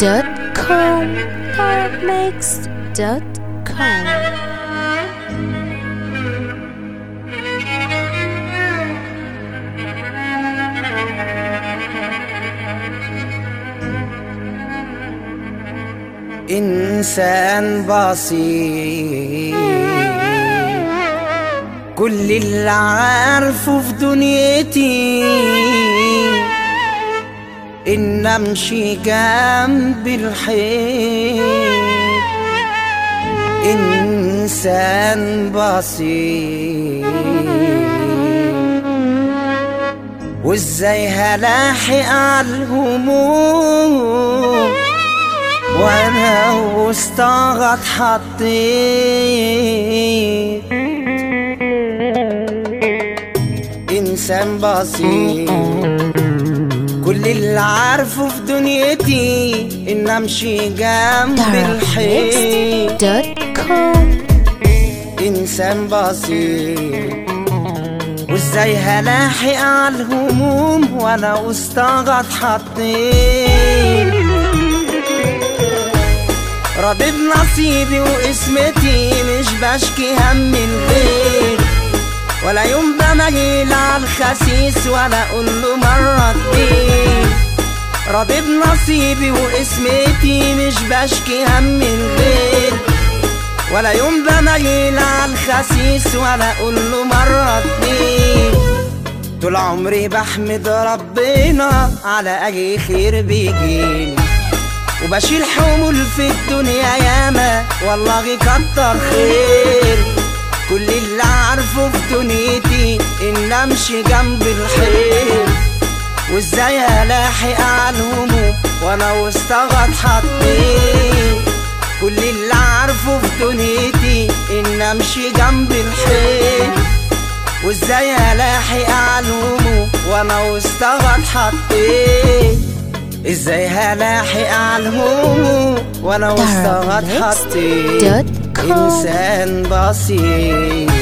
darabmix.com darabmix.com إنسان بسيط كل اللي عارفه في دنيتي إن أمشي جنب الحيط إنسان بسيط وإزاي هلاحق على الهموم وانا وسطها اتحطيت انسان بسيط كل اللي عارفه في دنيتي ان امشي جنب الحيط darabmix.com انسان بسيط وازاي هلاحق على الهموم وانا وسطها اتحطيت رضيت نصيبي واسمتي مش بشكي هم الغير ولا يوم بميل على الخسيس ولا اقول له مرة اتنين رضيت نصيبي واسمتي مش بشكي هم الغير ولا يوم بميل على الخسيس ولا اقول له مرة اتنين طول عمري بحمد ربنا على اي خير بيجيني وبشيل حمول في الدنيا ياما والله كتر خير كل اللي عارفه في دنيتي ان امشي جنب الحيط وازاي الاحق على الهموم وانا وسطها اتحطيت كل اللي عارفه في دنيتي ان امشي جنب الحيط وازاي الاحق على الهموم وانا وسطها اتحطيت ازاي هلاحق على الهموم وانا وسطها اتحطيت darabmix.com انسان بسيط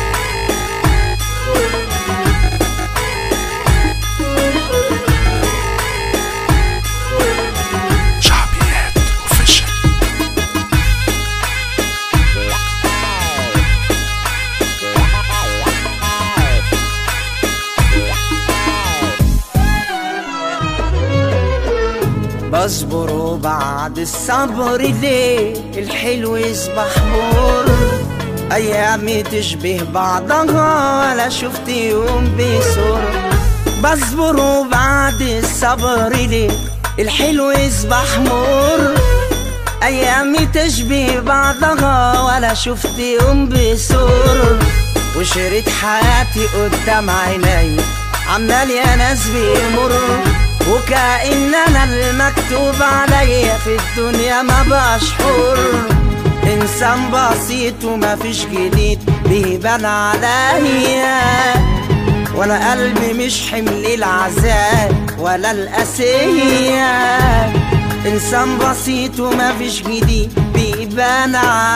شعبيات اوفيشال بصبر وبعد الصبر ليه الحلو يصبح مر ايامي تشبه بعضها ولا شفت يوم بيسر بصبر وبعد الصبر ليه الحلو يصبح مر ايامي تشبه بعضها ولا شفت يوم بيسر وشريط حياتي قدام عيني عمال يا ناس بيمر وكأن انا المكتوب عليا في الدنيا ما بقاش حر انسان بسيط وما فيش جديد بيبان عليا وانا قلبي مش حمل العذاب ولا القاسية انسان بسيط وما فيش جديد بيبان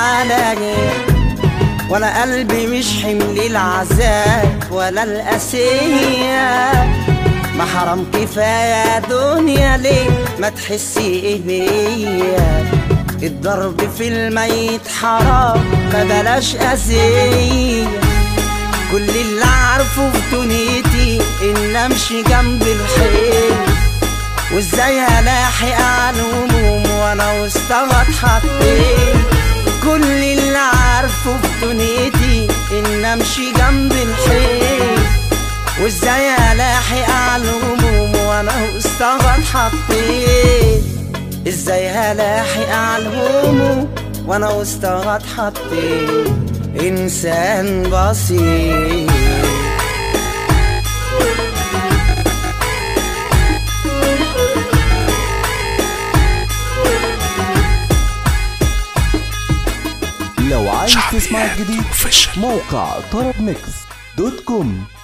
عليا وانا قلبي مش حمل العذاب ولا القاسية ما حرام كفاية دنيا ليه ما تحسي ايه بيا الضرب في الميت حرام ما بلاش أذية كل اللي عارفه في دنيتي ان امشي جنب الحيط وازاي هلاحق على الهموم وانا وسطها اتحطيت كل اللي عارفه في دنيتي ان امشي جنب الحيط وازاي الاحق على الهموم وانا وسطها اتحطيت ازاي هلاحق على الهموم وانا وسطها اتحطيت انسان بسيط لو عايز تسمع شعبيات الجديد اوفيشال موقع طرب ميكس دوت كوم